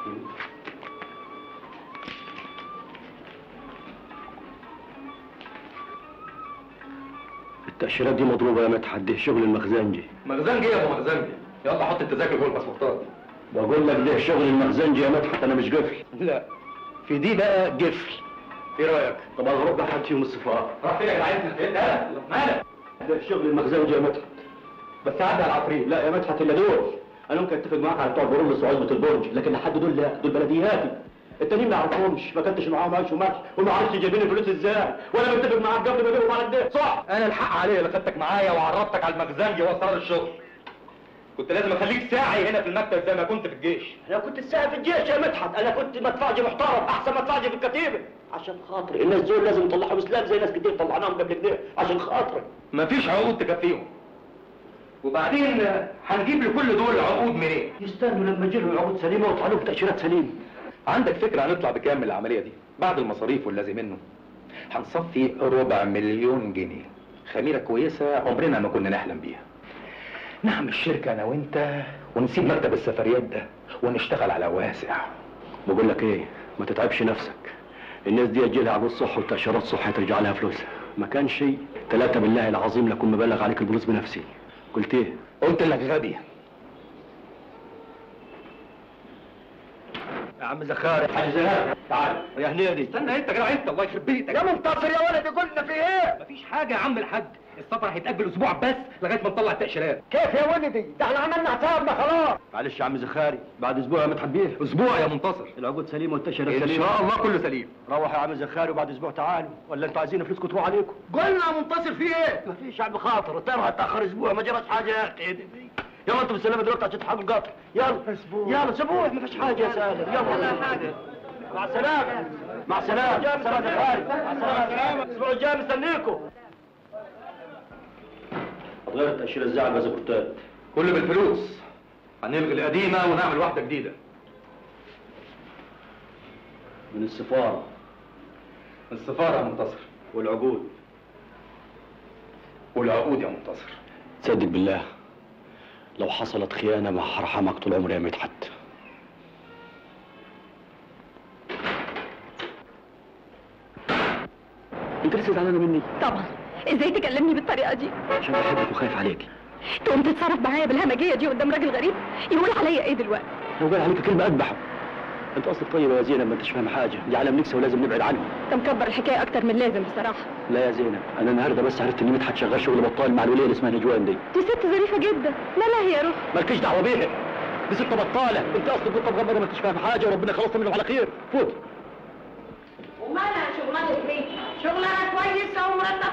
التأشيرات دي مضروبة يا مدحت دي شغل المخزنجي مخزنجي يا ابو مخزنجي يلا حط التذاكر جوه الباسبورتات بقول لك ده شغل المخزنجي يا مدحت انا مش قفل لا في دي بقى قفل ايه رايك؟ طب هروح بحد فيهم السفارة راح فين يا جدعان انت مالك؟ ده شغل المخزنجي يا مدحت بس عدى على العفريت لا يا مدحت الا دول انا ممكن اتفق معاك على بتوع برولس وعزبة البرج لكن لحد دول لا دول بلدياتي التانيين ما اعرفهمش ما كنتش معاهم عيش وملح وما عرفتش جايبين الفلوس ازاي وانا متفق معاك قبل ما اجيبهم على الدين صح انا الحق عليا اللي خدتك معايا وعرفتك على المخزنجي واسرار الشغل كنت لازم اخليك ساعي هنا في المكتب زي ما كنت في الجيش انا كنت الساعه في الجيش يا مدحت انا كنت مدفعجي محترم احسن مدفعجي في الكتيبه عشان خاطري الناس دول لازم يطلعوا اسلام زي ناس كتير طلعناهم قبل كده عشان خاطري مفيش عقود تكفيهم وبعدين آه، هنجيب لكل دول عقود منين؟ يستنوا لما يجي لهم عقود سليمه ويطلع لهم تاشيرات سليمه عندك فكرة هنطلع بكام من العملية دي؟ بعد المصاريف واللازم منه هنصفي ربع مليون جنيه خميرة كويسة عمرنا ما كنا نحلم بيها نعمل شركة أنا وأنت ونسيب مكتب السفريات ده ونشتغل على واسع بقول لك ايه ما تتعبش نفسك الناس دي تجي لها عقود صح وتاشيرات صح ترجع لها فلوسها ما كان شيء ثلاثة بالله العظيم لكن مبلغ عليك البوليس بنفسي قلت ايه قلت لك غبي يا عم زخاري حاج زهار تعال يا هنيدي استنى انت كده انت الله يخرب بيتك يا منتصر يا ولدي قلنا في ايه مفيش حاجة يا عم الحاج السفر هيتأجل أسبوع بس لغاية ما نطلع التأشيرات كيف يا ولدي ده احنا عملنا حسابنا خلاص معلش يا عم زخاري بعد اسبوع يا مدحت بيه أسبوع يا منتصر العقود سليمه والتاشيرات إن سليمه شاء الله كله سليم روح يا عم زخاري وبعد اسبوع تعالوا ولا انتوا عايزين فلوسكم تروح عليكم قلنا يا منتصر في ايه؟ مفيش يا عم خاطر ترى هتاخر اسبوع ما جرت حاجه يا اخي يلا انتوا بالسلامه دلوقتي عشان تلحقوا القطر يلا اسبوع يلا اسبوع ما فيش حاجه يا سالم يلا ولا حاجه مع السلامه مع السلامه مع السلامه يا خالد مع السلامه الاسبوع الجاي مستنيكم غير التاشيره ازاي على الباسبورتات كله بالفلوس هنلغي القديمة ونعمل واحدة جديدة من السفاره السفارة يا منتصر والعقود والعقود يا منتصر تصدق بالله لو حصلت خيانه ما هرحمك طول عمري يا مدحت انت لسه زعلانه مني طبعا ازاي تكلمني بالطريقه دي عشان بحبك وخايف عليك تقوم تتصرف معايا بالهمجيه دي قدام راجل غريب يقول عليا ايه دلوقتي لو قال عليك كلمه اذبحه انت اصلك طيبه يا زينب ما انتش فاهم حاجه دي عالم نكسه ولازم نبعد عنه انت مكبر الحكايه اكتر من لازم بصراحه لا يا زينب انا النهارده بس عرفت ان مدحت شغال شغل بطال مع الوليه اللي اسمها نجوان دي دي ست ظريفه جدا مالها هي يا روح مالكيش دعوه بيها دي ست بطاله انت اصلك كنت مغمضه ما انتش فاهم حاجه وربنا خلصنا منهم على خير فوت